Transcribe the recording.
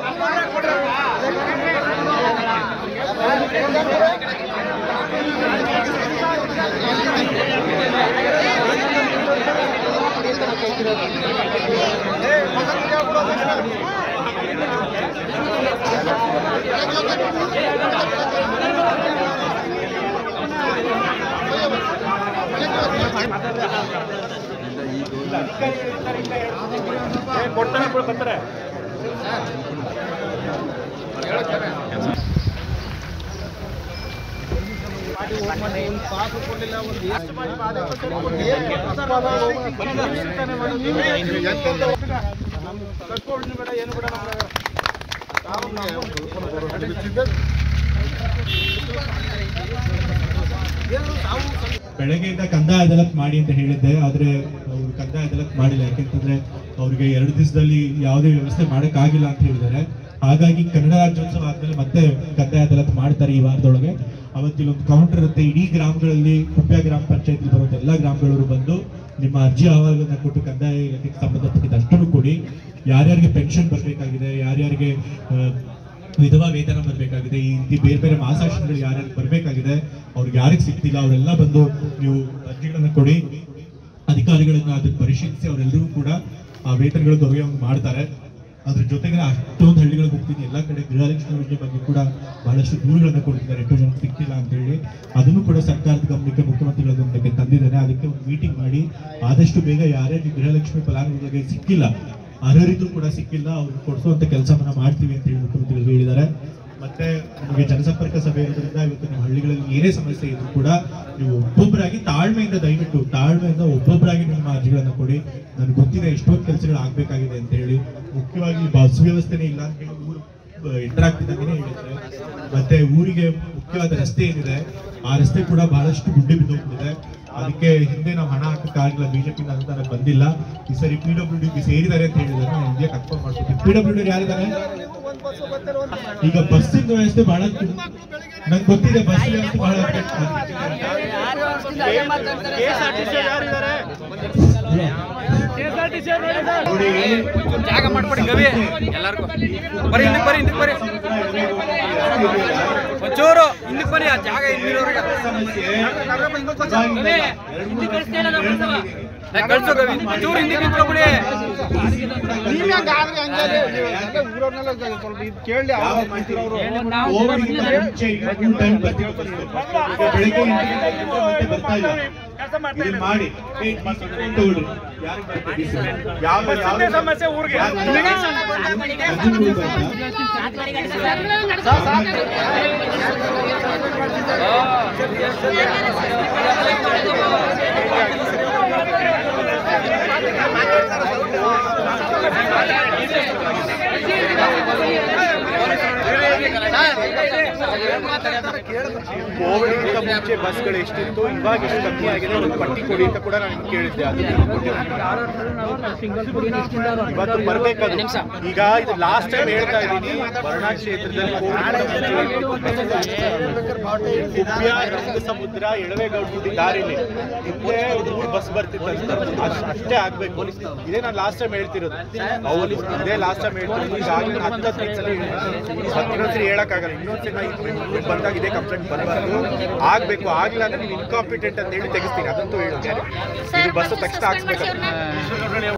ಕೊಡ್ತಾನೆ ಬರ್ತಾರೆ ಬೇಡ ಏನು ಬೇಡ ಬೆಳಗ್ಗೆಯಿಂದ ಕಂದಾಯ ಅದಾಲತ್ ಮಾಡಿ ಅಂತ ಹೇಳಿದ್ದೆ ಆದ್ರೆ ಅವರು ಕಂದಾಯ ಅದಾಲತ್ ಮಾಡಿಲ್ಲ ಯಾಕೆಂತಂದ್ರೆ ಅವ್ರಿಗೆ ಎರಡು ದಿವಸದಲ್ಲಿ ಯಾವುದೇ ವ್ಯವಸ್ಥೆ ಮಾಡಕ್ಕಾಗಿಲ್ಲ ಅಂತ ಹೇಳಿದ್ದಾರೆ ಹಾಗಾಗಿ ಕನ್ನಡ ರಾಜ್ಯೋತ್ಸವ ಆದ್ಮೇಲೆ ಮತ್ತೆ ಕಂದಾಯ ಅದಾಲತ್ ಮಾಡ್ತಾರೆ ಈ ವಾರದೊಳಗೆ ಅವತ್ತಿಲ್ಲೊಂದು ಕೌಂಟರ್ ಇರುತ್ತೆ ಇಡೀ ಗ್ರಾಮಗಳಲ್ಲಿ ಕುಪ್ಯ ಗ್ರಾಮ ಪಂಚಾಯತ್ ಬರುವಂತ ಎಲ್ಲಾ ಗ್ರಾಮಗಳವರು ಬಂದು ನಿಮ್ಮ ಅರ್ಜಿ ಅಹವಾಲನ್ನ ಕೊಟ್ಟು ಕಂದಾಯ ಇಲಾಖೆಗೆ ಸಂಬಂಧಪಟ್ಟಿದ್ದ ಅಷ್ಟನ್ನು ಕೊಡಿ ಯಾರ್ಯಾರಿಗೆ ಪೆನ್ಷನ್ ಬರಬೇಕಾಗಿದೆ ಯಾರ್ಯಾರಿಗೆ ಆ, ವಿಧವಾ ವೇತನ ಬರಬೇಕಾಗಿದೆ ಈ ರೀತಿ ಬೇರೆ ಬೇರೆ ಮಾಸಾಶನಗಳು ಯಾರ್ಯಾರು ಬರಬೇಕಾಗಿದೆ ಅವ್ರಿಗೆ ಯಾರಿಗೆ ಸಿಗ್ತಿಲ್ಲ ಅವರೆಲ್ಲ ಬಂದು ನೀವು ಅರ್ಜಿಗಳನ್ನ ಕೊಡಿ ಅಧಿಕಾರಿಗಳನ್ನ ಅದನ್ನ ಪರಿಶೀಲಿಸಿ ಅವರೆಲ್ಲರೂ ಕೂಡ ಆ ವೇತನಗಳು ದೊರೆಯುವಂಗೆ ಮಾಡ್ತಾರೆ ಅದ್ರ ಜೊತೆಗೆ ಅಷ್ಟೊಂದು ಹಳ್ಳಿಗಳಿಗೆ ಹೋಗ್ತೀನಿ ಎಲ್ಲ ಕಡೆ ಗೃಹಲಕ್ಷ್ಮಿ ಯೋಜನೆ ಬಗ್ಗೆ ಕೂಡ ಬಹಳಷ್ಟು ದೂರುಗಳನ್ನ ಕೊಡ್ತಿದ್ದಾರೆ ಎಷ್ಟೋ ಜನ ಸಿಗ್ತಿಲ್ಲ ಅಂತ ಹೇಳಿ ಅದನ್ನು ಕೂಡ ಸರ್ಕಾರದ ಗಮನಕ್ಕೆ ಮುಖ್ಯಮಂತ್ರಿಗಳ ಗಮನಕ್ಕೆ ತಂದಿದ್ದೇನೆ ಅದಕ್ಕೆ ಒಂದು ಮೀಟಿಂಗ್ ಮಾಡಿ ಆದಷ್ಟು ಬೇಗ ಯಾರ್ಯಾರಿಗೆ ಗೃಹಲಕ್ಷ್ಮಿ ಫಲಾನುಭವಿಗಳಿಗೆ ಸಿಕ್ಕಿಲ್ಲ ಅರ್ಹರಿಗೂ ಕೂಡ ಸಿಕ್ಕಿಲ್ಲ ಅವ್ರಿಗೆ ಕೊಡಿಸುವಂತ ಕೆಲಸವನ್ನ ಮಾಡ್ತೀವಿ ಅಂತ ಹೇಳಿ ಮುಖ್ಯಮಂತ್ರಿಗಳು ಹೇಳಿದ್ದಾರೆ ಮತ್ತೆ ನಿಮಗೆ ಜನಸಂಪರ್ಕ ಸಭೆ ಇರೋದ್ರಿಂದ ಇವತ್ತು ನಿಮ್ಮ ಹಳ್ಳಿಗಳಲ್ಲಿ ಏನೇ ಸಮಸ್ಯೆ ಇದ್ರು ಕೂಡ ನೀವು ಒಬ್ಬೊಬ್ಬರಾಗಿ ತಾಳ್ಮೆಯಿಂದ ದಯವಿಟ್ಟು ತಾಳ್ಮೆಯಿಂದ ಒಬ್ಬೊಬ್ಬರಾಗಿ ನಿಮ್ಮ ಅರ್ಜಿಗಳನ್ನ ಕೊಡಿ ನನಗೆ ಗೊತ್ತಿದೆ ಎಷ್ಟೊಂದು ಕೆಲಸಗಳು ಆಗ್ಬೇಕಾಗಿದೆ ಅಂತ ಹೇಳಿ ಮುಖ್ಯವಾಗಿ ಬಸ್ ವ್ಯವಸ್ಥೆನೇ ಇಲ್ಲ ಅಂತ ಹೇಳಿ ಊರು ಎಂಟರ್ ಆಗ್ತಿದ್ದಂಗೆ ಹೇಳಿದ್ರೆ ಮತ್ತೆ ಊರಿಗೆ ಮುಖ್ಯವಾದ ರಸ್ತೆ ಏನಿದೆ ಆ ರಸ್ತೆ ಕೂಡ ಬಹಳಷ್ಟು ಗುಡ್ಡೆ ಬಿದ್ದೋಗ್ತಿದೆ ಅದಕ್ಕೆ ಹಿಂದೆ ನಾವು ಹಣ ಹಾಕಕ್ಕಾಗಿಲ್ಲ ಬಿಜೆಪಿ ಅನುದಾನ ಬಂದಿಲ್ಲ ಈ ಸರಿ ಪಿ ಡಬ್ಲ್ಯೂ ಡಿ ಸೇರಿದ್ದಾರೆ ಅಂತ ಹೇಳಿದ್ದಾರೆ ನಾನು ಹಿಂಗೆ ಕನ್ಫರ್ಮ್ ಮಾಡ್ಕೊತೀನಿ ಪಿ ಡಬ್ಲ್ಯೂ ಡಿ ಯಾರಿದ್ದಾರೆ ಈಗ ಬಸ್ಸಿನ ವ್ಯವಸ್ಥೆ ಬಹಳ ನಂಗೆ ಗೊತ್ತಿದೆ ಬಸ್ ವ್ಯವಸ್ಥೆ ಬಹಳ ನೋಡಿ, ಜಾಗ ಮಾಡ್ಕೊಡಿ ಗವಿ ಎಲ್ಲಾರ್ಗು ಬರೀ ಹಿಂದಕ್ಕೆ ಬರೀ ಹಿಂದಕ್ಕೆ ಬರೀ ಒಂಚೂರು ಹಿಂದಕ್ಕೆ ಬರೀ ಆ ಜಾಗ ಇಲ್ಲಿರೋರಿಗೆ ಕಳ್ಸು ಗವಿ ಒಂಚೂರು ಹಿಂದಕ್ಕೆ ನಿಂತ್ಕೊಬಿಡಿ ಕೇಳಿ ಯಾವ ಮಾಡ್ತೀರಾ ಅವ್ರು? ಕೋವಿಡ್ಗಿಂತ ಮುಂಚೆ ಈಗ full time ಬರ್ತಿದ್ರು ಈಗ ಬೆಳಗ್ಗೆ ಎಂಟು ಗಂಟೆಗೆ ಮತ್ತೆ ಬರ್ತಾ ಇಲ್ಲ. ಇದನ್ನ ಮಾಡಿ ಏ, DC ತಗೊಳ್ಳಿ. ಯಾರಿಗೆ ಬರುತ್ತೆ DC? ಯಾವ ಯಾವ ಸಮಸ್ಯೆ ಊರಿಗೆ ಯಾರು- ಅರ್ಜುನ್ ಬರ್ತಾ? ಕೋವಿಡ್ಗಿಂತ ಮುಂಚೆ ಬಸ್ಗಳು ಎಷ್ಟಿತ್ತು ಇವಾಗ ಎಷ್ಟು ಕಮ್ಮಿ ಆಗಿದೆ ಒಂದು ಪಟ್ಟಿ ಕೊಡಿ ಅಂತ ಕೂಡ ನಾನು ಕೇಳಿದ್ದೆ ಅದು ಇವತ್ತು ಬರ್ಬೇಕದು ಈಗ ಇದು ಲಾಸ್ಟ್ ಟೈಮ್ ಹೇಳ್ತಾ ಇದ್ದೀನಿ ವರ್ಣಾ ಕ್ಷೇತ್ರದಲ್ಲಿ ಕುಪ್ಯ ರಂಗ ಸಮುದ್ರ ಎಳವೆಗೌಡ ದಾರಿಲಿ ಹಿಂದೆ ಮೂರು ಬಸ್ ಬರ್ತಿತ್ತು ಅಷ್ಟ್- ಅಷ್ಟೇ ಆಗ್ಬೇಕು ಇದೇ ನಾನು ಲಾಸ್ಟ್ ಟೈಮ್ ಹೇಳ್ತಿರೋದು ಅವ್ರು ಇದೇ ಲಾಸ್ಟ್ ಟೈಮ್ ಹೇಳ್ತಿರೋದು ಈಗಾಗಲೇ ನಾನು ಹತ್ತು ಹದಿನೈದು ಸಲ ಹೇಳಿದ್ದೀನಿ. ಇನ್ನೊಂದ್ಸರಿ ಹೇಳಕ್ಕಾಗಲ್ಲ ಇನ್ನೊಂದ್ಸರಿ ನಾನು ಬಂದಾಗ ಇದೇ ಕಂಪ್ಲೇಂಟ್ ಬರಬಾರ್ದು ಆಗ್ಬೇಕು ಆಗ್ಲಿಲ್ಲ ಅಂದ್ರೆ ನೀವು ಇನ್ಕಾಂಪಿಟೆಂಟ್ ಅಂತ ಹೇಳಿ ತೆಗಿಸ್ತೀನಿ ಅದಂತೂ ಹೇಳಿ ಇದು ಬಸ್ ತಕ್ಷಣ ಹಾಕ್ಸ್ಬೇಕು